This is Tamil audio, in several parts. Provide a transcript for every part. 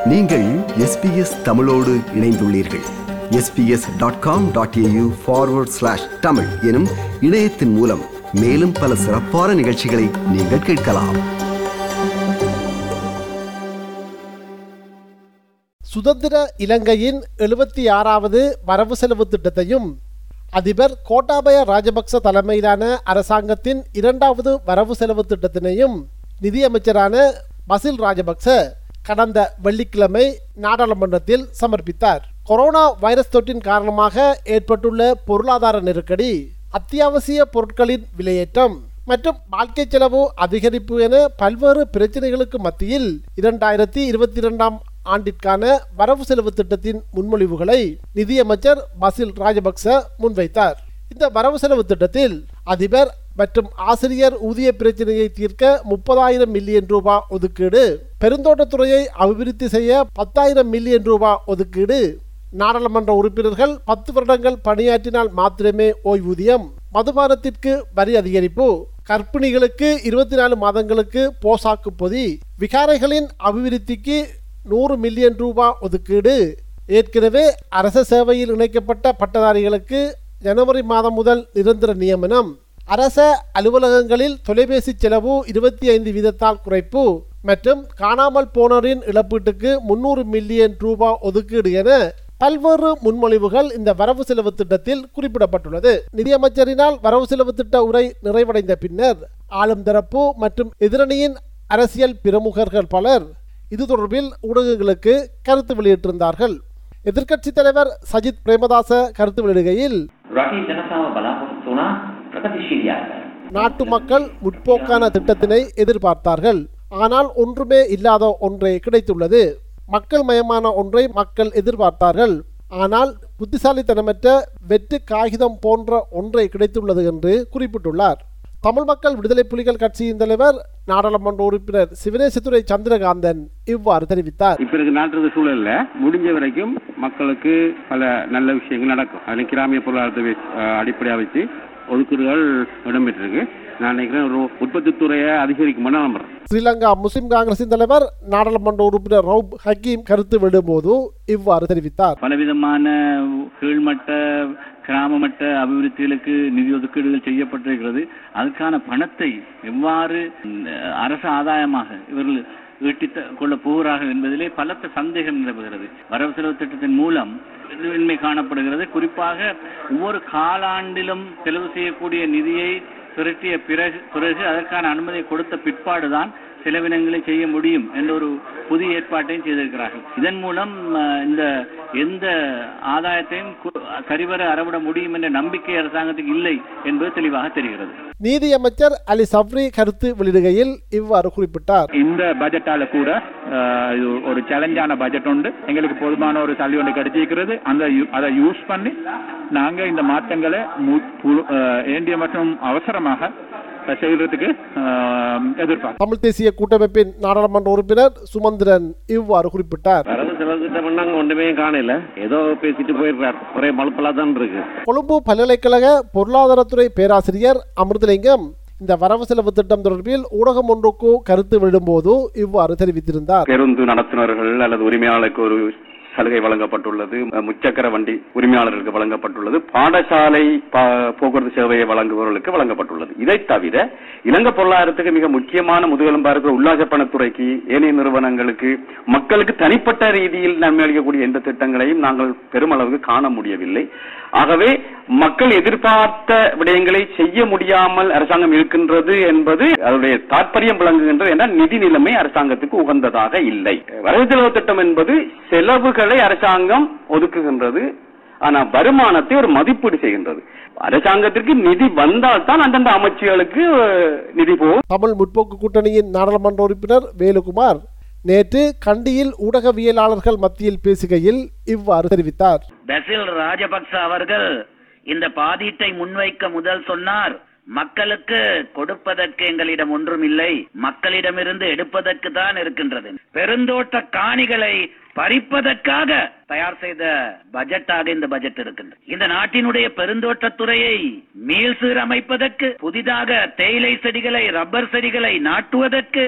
நீங்கள் எஸ்பிஎஸ் தமிழோடு இணைந்துள்ளீர்கள் SBS dot com dot AU forward slash Tamil எனும் இணையத்தின் மூலம் மேலும் பல சிறப்பான நிகழ்ச்சிகளை நீங்கள் கேட்கலாம் சுதந்திர இலங்கையின் எழுபத்தி ஆறாவது வரவு செலவு திட்டத்தையும் அதிபர் கோட்டாபய ராஜபக்ச தலைமையிலான அரசாங்கத்தின் இரண்டாவது வரவு செலவு திட்டத்தினையும் நிதியமைச்சரான பசில் ராஜபக்ச கடந்த வெள்ளிக்கிழமை நாடாளுமன்றத்தில் சமர்ப்பித்தார் கொரோனா வைரஸ் தொற்றின் காரணமாக ஏற்பட்டுள்ள பொருளாதார நெருக்கடி அத்தியாவசிய பொருட்களின் விலையேற்றம் மற்றும் வாழ்க்கை செலவு அதிகரிப்பு என பல்வேறு பிரச்சனைகளுக்கு மத்தியில் இரண்டாயிரத்தி இருபத்தி இரண்டாம் ஆண்டிற்கான வரவு செலவு திட்டத்தின் முன்மொழிவுகளை நிதியமைச்சர் பசில் ராஜபக்ச முன்வைத்தார் இந்த வரவு செலவு திட்டத்தில் அதிபர் மற்றும் ஆசிரியர் ஊதிய பிரச்சனையை தீர்க்க முப்பதாயிரம் மில்லியன் ரூபாய் ஒதுக்கீடு பெருந்தோட்டத்துறையை அபிவிருத்தி செய்ய பத்தாயிரம் மில்லியன் ரூபாய் ஒதுக்கீடு நாடாளுமன்ற உறுப்பினர்கள் பத்து வருடங்கள் பணியாற்றினால் மாத்திரமே ஓய்வூதியம் மதுபானத்திற்கு வரி அதிகரிப்பு கர்ப்பிணிகளுக்கு இருபத்தி நாலு மாதங்களுக்கு போசாக்கு பொதி விகாரைகளின் அபிவிருத்திக்கு நூறு மில்லியன் ரூபாய் ஒதுக்கீடு ஏற்கனவே அரச சேவையில் இணைக்கப்பட்ட பட்டதாரிகளுக்கு ஜனவரி மாதம் முதல் நிரந்தர நியமனம் அரச அலுவலகங்களில் தொலைபேசி செலவு இருபத்தி ஐந்து வீதத்தால் குறைப்பு மற்றும் காணாமல் போனோரின் இழப்பீட்டுக்கு முன்னூறு மில்லியன் ரூபாய் ஒதுக்கீடு என பல்வேறு முன்மொழிவுகள் இந்த வரவு செலவு திட்டத்தில் குறிப்பிடப்பட்டுள்ளது நிதியமைச்சரினால் வரவு செலவு திட்ட உரை நிறைவடைந்த பின்னர் ஆளும் தரப்பு மற்றும் எதிரணியின் அரசியல் பிரமுகர்கள் பலர் இது தொடர்பில் ஊடகங்களுக்கு கருத்து வெளியிட்டிருந்தார்கள் எதிர்க்கட்சித் தலைவர் சஜித் பிரேமதாச கருத்து வெளியிடுகையில் රටේ ජනතාව බලාපොරොත්තු වුණා ප්‍රගතිශීලී ආකාරය. நாட்டு மக்கள் முற்போக்கான திட்டத்தினை எதிர்பார்த்தார்கள் ஆனால் ஒன்றுமே இல்லாத ஒன்றே கிடைத்துள்ளது மக்கள் மயமான ஒன்றை மக்கள் எதிர்பார்த்தார்கள் ஆனால் புத்திசாலித்தனமற்ற வெற்று காகிதம் போன்ற ஒன்றை கிடைத்துள்ளது என்று குறிப்பிட்டுள்ளார் தமிழ் மக்கள் விடுதலை புலிகள் கட்சியின் தலைவர் நாடாளுமன்ற உறுப்பினர் சிவனேசத்துறை சந்திரகாந்தன் இவ்வாறு தெரிவித்தார் இப்ப இருக்க நாட்டு சூழல்ல முடிஞ்ச வரைக்கும் மக்களுக்கு பல நல்ல விஷயங்கள் நடக்கும் அதில் கிராமிய பொருளாதாரத்தை வச்சு- அஹ் அடிப்படையா வச்சு ஒதுக்கீடுகள் இடம்பெற்றிருக்கு நான் நினைக்கிறேன் ஒரு உற்பத்தி துறையை அதிகரிக்கும் நான் நம்புறேன் ஸ்ரீலங்கா முஸ்லிம் காங்கிரசின் தலைவர் நாடாளுமன்ற உறுப்பினர் ரவுப் ஹக்கீம் கருத்து விடும்போது இவ்வாறு தெரிவித்தார் பலவிதமான கீழ்மட்ட கிராம மட்ட அபிவிருத்திகளுக்கு நிதி ஒதுக்கீடுகள் செய்யப்பட்டிருக்கிறது அதுக்கான பணத்தை எவ்வாறு இந்த அரசு ஆதாயமாக இவர்கள் ஈட்டித் கொள்ள போகிறார்கள் என்பதிலே பலத்த சந்தேகம் நிலவுகிறது வரவு செலவு திட்டத்தின் மூலம் இன்மை காணப்படுகிறது குறிப்பாக ஒவ்வொரு காலாண்டிலும் செலவு செய்யக்கூடிய நிதியை திரட்டிய பிறகு பிறகு அதற்கான அனுமதியை கொடுத்த பிற்பாடுதான் செலவினங்களை செய்ய முடியும் என்ற ஒரு புதிய ஏற்பாட்டையும் செய்திருக்கிறார்கள் இதன் மூலம் அஹ், இந்த எந்த ஆதாயத்தையும் கு- சரிவர அறவிட முடியும் என்ற நம்பிக்கை அரசாங்கத்துக்கு இல்லை என்பது தெளிவாக தெரிகிறது நீதியமைச்சர் அலி சப்ரி கருத்து வெளியிடுகையில் இவ்வாறு குறிப்பிட்டார் இந்த பட்ஜெட்டால கூட அஹ், இது ஒரு சேலஞ்சான பட்ஜெட் உண்டு எங்களுக்கு போதுமான ஒரு தள்ளி ஒன்று கிடைச்சிருக்கிறது அந்த யு- அதை யூஸ் பண்ணி நாங்க இந்த மாற்றங்களை மு- புழு- அஹ், வேண்டிய மற்றும் அவசரமாக செய்யறதுக்கு எதிர்பார்க்கிறோம் தமிழ் தேசிய கூட்டமைப்பின் நாடாளுமன்ற உறுப்பினர் சுமந்திரன் இவ்வாறு குறிப்பிட்டார் வரவு செலவு திட்டம் நாங்க ஒன்றுமே காணல ஏதோ பேசிட்டு போயிருக்கார் ஒரே மலுப்பலா தான் இருக்கு கொழும்பு பல்கலைக்கழக பொருளாதாரத்துறை பேராசிரியர் அமிர்தலிங்கம் இந்த வரவு செலவு திட்டம் தொடர்பில் ஊடகம் ஒன்றுக்கு கருத்து வெளியிடும்போது இவ்வாறு தெரிவித்திருந்தார் பேருந்து நடத்துனர்கள் அல்லது உரிமையாளருக்கு ஒரு சலுகை வழங்கப்பட்டுள்ளது முச்சக்கர வண்டி உரிமையாளர்களுக்கு வழங்கப்பட்டுள்ளது பாடசாலை பா- போக்குவரத்து சேவையை வழங்குபவர்களுக்கு வழங்கப்பட்டுள்ளது இதை தவிர இலங்கை பொருளாதாரத்துக்கு மிக முக்கியமான முதுகெலும்பா இருக்கிற உல்லாச பணத்துறைக்கு ஏனைய நிறுவனங்களுக்கு மக்களுக்கு தனிப்பட்ட ரீதியில் நன்மை அளிக்கக்கூடிய எந்த திட்டங்களையும் நாங்கள் பெருமளவுக்கு காண முடியவில்லை ஆகவே மக்கள் எதிர்பார்த்த விடயங்களை செய்ய முடியாமல் அரசாங்கம் இருக்கின்றது என்பது அதனுடைய தாற்பயம் விளங்குகின்றது என்றால் நிதி நிலைமை அரசாங்கத்துக்கு உகந்ததாக இல்லை வரவு செலவு திட்டம் என்பது செலவுகளை அரசாங்கம் ஒதுக்குகின்றது ஆனா வருமானத்தை ஒரு மதிப்பீடு செய்கின்றது அரசாங்கத்திற்கு நிதி வந்தால்தான் அந்தந்த அமைச்சுகளுக்கு அஹ், நிதி போகும் தமிழ் முற்போக்கு கூட்டணியின் நாடாளுமன்ற உறுப்பினர் வேலுகுமார் நேற்று கண்டியில் ஊடகவியலாளர்கள் மத்தியில் பேசுகையில் இவ்வாறு தெரிவித்தார் பசில் ராஜபக்ச அவர்கள் இந்த பாதீட்டை முன்வைக்க முதல் சொன்னார் மக்களுக்கு கொடுப்பதற்கு எங்களிடம் ஒன்றும் இல்லை மக்களிடமிருந்து எடுப்பதற்கு தான் இருக்கின்றது பெருந்தோட்ட காணிகளை பறிப்பதற்காக தயார் செய்த பட்ஜெட்டாக இந்த பட்ஜெட் இருக்கின்றது இந்த நாட்டினுடைய பெருந்தோட்டத்துறையை மீள் சீரமைப்பதற்கு புதிதாக தேயிலை செடிகளை ரப்பர் செடிகளை நாட்டுவதற்கு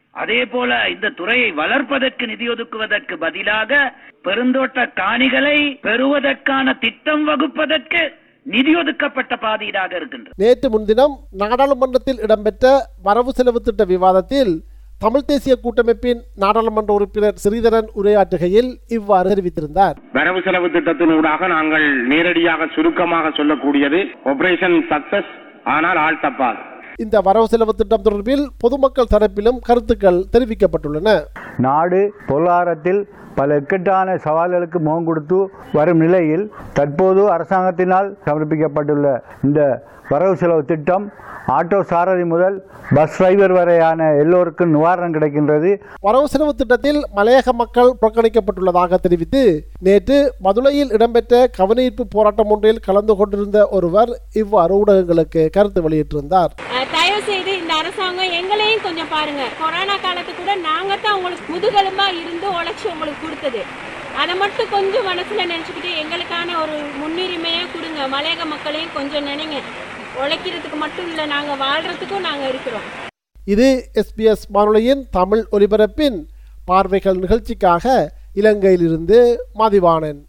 அதே போல இந்த துறையை வளர்ப்பதற்கு நிதி ஒதுக்குவதற்கு பதிலாக பெருந்தோட்ட காணிகளை பெறுவதற்கான திட்டம் வகுப்பதற்கு நிதி ஒதுக்கப்பட்ட பாதீடாக இருக்கின்றது நேற்று முன்தினம் நாடாளுமன்றத்தில் இடம்பெற்ற வரவு செலவு திட்ட விவாதத்தில் தமிழ் தேசிய கூட்டமைப்பின் நாடாளுமன்ற உறுப்பினர் ஸ்ரீதரன் உரையாற்றுகையில் இவ்வாறு தெரிவித்திருந்தார் வரவு செலவு திட்டத்தினூடாக நாங்கள் நேரடியாக சுருக்கமாக சொல்லக்கூடியது ஆபரேஷன் சக்சஸ் ஆனால் ஆள் தப்பாது இந்த வரவு செலவு திட்டம் தொடர்பில் பொதுமக்கள் தரப்பிலும் கருத்துக்கள் தெரிவிக்கப்பட்டுள்ளன நாடு பொருளாதாரத்தில் பல இக்கட்டான சவால்களுக்கு முகம் கொடுத்து வரும் நிலையில் தற்போது அரசாங்கத்தினால் சமர்ப்பிக்கப்பட்டுள்ள இந்த வரவு செலவு திட்டம் ஆட்டோ சாரதி முதல் பஸ் டிரைவர் வரையான எல்லோருக்கும் நிவாரணம் கிடைக்கின்றது வரவு செலவு திட்டத்தில் மலையக மக்கள் புறக்கணிக்கப்பட்டுள்ளதாக தெரிவித்து நேற்று மதுரையில் இடம்பெற்ற கவனஈர்ப்பு போராட்டம் ஒன்றில் கலந்து கொண்டிருந்த ஒருவர் இவ்வாறு ஊடகங்களுக்கு கருத்து வெளியிட்டிருந்தார் தயவு செய்து இந்த அரசாங்கம் எங்களையும் கொஞ்சம் பாருங்க கொரோனா காலத்து கூட நாங்க தான் உங்களுக்கு முதுகெலும்பா இருந்து உழைச்சி உங்களுக்கு கொடுத்தது அதை மட்டும் கொஞ்சம் மனசுல நினைச்சுக்கிட்டு எங்களுக்கான ஒரு முன்னுரிமையை கொடுங்க மலையக மக்களையும் கொஞ்சம் நினைங்க உழைக்கிறதுக்கு மட்டும் இல்லை நாங்க வாழ்றதுக்கும் நாங்க இருக்கிறோம் இது எஸ்பிஎஸ் வானொலியின் தமிழ் ஒலிபரப்பின் பார்வைகள் நிகழ்ச்சிக்காக இலங்கையிலிருந்து மதிவாணன்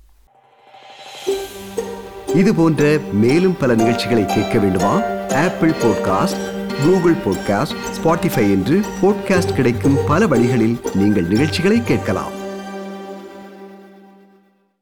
இது போன்ற மேலும் பல நிகழ்ச்சிகளை கேட்க வேண்டுமா Apple podcast Google podcast Spotify என்று பாட்காஸ்ட் கிடைக்கும் பல வழிகளில் நீங்கள் நிகழ்ச்சிகளை கேட்கலாம்